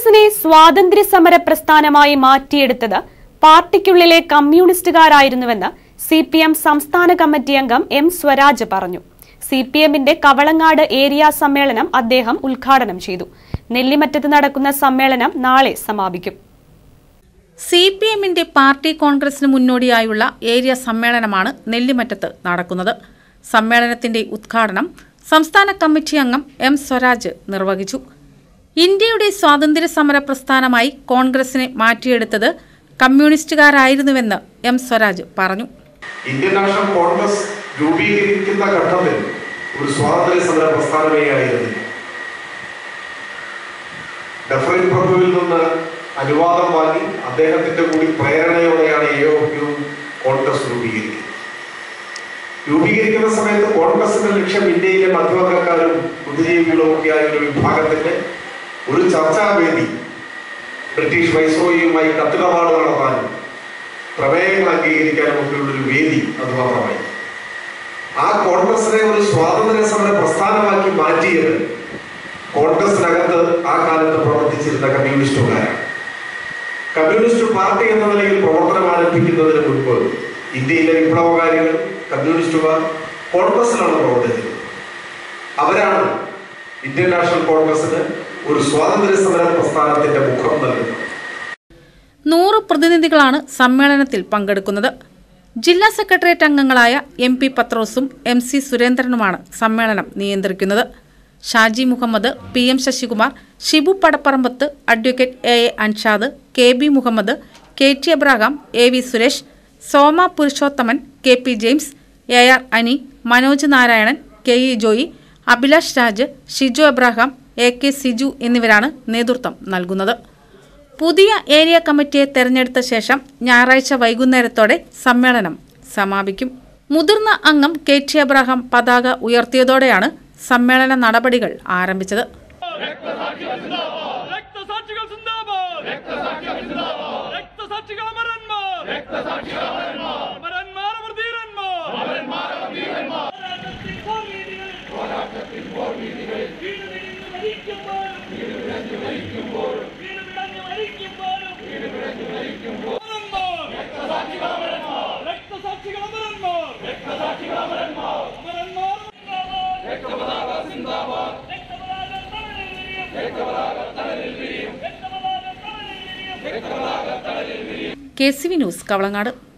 കോൺഗ്രസിനെ സ്വാതന്ത്ര്യ സമര പ്രസ്ഥാനമായി മാറ്റിയെടുത്തത് പാർട്ടിക്കുള്ളിലെ കമ്മ്യൂണിസ്റ്റുകാരായിരുന്നുവെന്ന് സി പി എം സംസ്ഥാന കമ്മിറ്റി അംഗം എം സ്വരാജ് പറഞ്ഞു സി പി എമ്മിന്റെ കവളങ്ങാട് ഏരിയ സമ്മേളനം അദ്ദേഹം ഉദ്ഘാടനം ചെയ്തു നെല്ലിമറ്റത്ത് നടക്കുന്ന സമ്മേളനം നാളെ സമാപിക്കും സി പി എമ്മിന്റെ പാർട്ടി കോൺഗ്രസിന് മുന്നോടിയായുള്ള ഏരിയ സമ്മേളനമാണ് നെല്ലിമറ്റത്ത് നടക്കുന്നത് സമ്മേളനത്തിന്റെ ഉദ്ഘാടനം സംസ്ഥാന കമ്മിറ്റി അംഗം എം സ്വരാജ് നിർവഹിച്ചു ഇന്ത്യയുടെ സ്വാതന്ത്ര്യ സമര പ്രസ്ഥാനമായി കോൺഗ്രസിനെ മാറ്റിയെടുത്തത് കമ്മ്യൂണിസ്റ്റുകാരായിരുന്നുവെന്ന് എം സ്വരാജ് പറഞ്ഞു ഇന്ത്യൻ നാഷണൽ കോൺഗ്രസ് രൂപീകരിക്കുന്ന ഘട്ടത്തിൽ ഒരു സ്വാതന്ത്ര്യ സമര പ്രസ്ഥാനമേ ആയിരുന്നു ഡഫറിൻ പ്രഭുവിൽ നിന്ന് അനുവാദം വാങ്ങി അദ്ദേഹത്തിന്റെ കൂടി പ്രേരണയോടെയാണ് എ ഒ പി കോൺഗ്രസ് രൂപീകരിക്കുന്നത് രൂപീകരിക്കുന്ന സമയത്ത് കോൺഗ്രസിന്റെ ലക്ഷ്യം ഇന്ത്യയിലെ മധ്യവർഗക്കാരും ബുദ്ധിജീവികളും ഒക്കെ ആയ ഒരു വിഭാഗത്തിന്റെ ഒരു ചർച്ചാവേദി ബ്രിട്ടീഷ് വൈസ്രോയിയുമായി കത്തിടപാട് നടത്താനും പ്രമേയങ്ങൾ അംഗീകരിക്കാനും ഒക്കെയുള്ള ഒരു വേദി അത് മാത്രമായി ആ കോൺഗ്രസിനെ ഒരു സ്വാതന്ത്ര്യ സമര പ്രസ്ഥാനമാക്കി മാറ്റിയത് കോൺഗ്രസിനകത്ത് ആ കാലത്ത് പ്രവർത്തിച്ചിരുന്ന കമ്മ്യൂണിസ്റ്റുകാരാണ് കമ്മ്യൂണിസ്റ്റ് പാർട്ടി എന്ന നിലയിൽ പ്രവർത്തനം ആരംഭിക്കുന്നതിന് മുൻപ് ഇന്ത്യയിലെ വിപ്ലവകാരികൾ കമ്മ്യൂണിസ്റ്റുകാർ കോൺഗ്രസിലാണ് പ്രവർത്തിച്ചത് അവരാണ് ഇന്ത്യൻ നാഷണൽ കോൺഗ്രസിന് ഒരു സ്വാതന്ത്ര്യ സമര പ്രസ്ഥാനത്തിന്റെ മുഖം നൽകുന്നത് നൂറ് പ്രതിനിധികളാണ് സമ്മേളനത്തിൽ പങ്കെടുക്കുന്നത് ജില്ലാ സെക്രട്ടേറിയറ്റ് അംഗങ്ങളായ എം പി പത്രോസും എം സി സുരേന്ദ്രനുമാണ് സമ്മേളനം നിയന്ത്രിക്കുന്നത് Shaji Muhammad P M Sasikumar Shibu Padapparambath advocate A A Anshad K B Muhammad K T Abraham A V Suresh Soma Purushothaman K P James A R Ani Manoj Narayanan K E Joy Abhilash Raj Shiju Abraham A K Siju എന്നിവരാണ് നേതൃത്വം നൽകുന്നത് പുതിയ ഏരിയ കമ്മിറ്റിയെ തെരഞ്ഞെടുത്ത ശേഷം ഞായറാഴ്ച വൈകുന്നേരത്തോടെ സമ്മേളനം സമാപിക്കും മുതിർന്ന അംഗം കെ ടി അബ്രഹാം പതാക ഉയർത്തിയതോടെയാണ് സമ്മേളന നടപടികൾ ആരംഭിച്ചത് രക്തസാക്ഷികൾ സിന്ദാബാദ് രക്തസാക്ഷികൾ സിന്ദാബാദ് രക്തസാക്ഷികൾ അമരന്മാർ രക്തസാക്ഷികൾ അമരന്മാർ അമരന്മാർ അവർ ധീരന്മാർ അമരന്മാർ അവർ ധീരന്മാർ പോരാട്ടത്തിൽ പോർവീതികൾ വീട് വിടഞ്ഞു മരിക്കുമ്പോൾ വീട് വിടഞ്ഞു മരിക്കുമ്പോൾ വീട് വിടഞ്ഞു മരിക്കുമ്പോൾ വീട് വിടഞ്ഞു മരിക്കുമ്പോൾ രക്തസാക്ഷികൾ അമരന്മാർ രക്തസാക്ഷികൾ അമരന്മാർ രക്തസാക്ഷികൾ അമരന്മാർ അമരന്മാർ രക്തപതാക സിന്ദാബാദ് രക്തപതാക തണലിൽ വിരിയും K C V news Kavalangad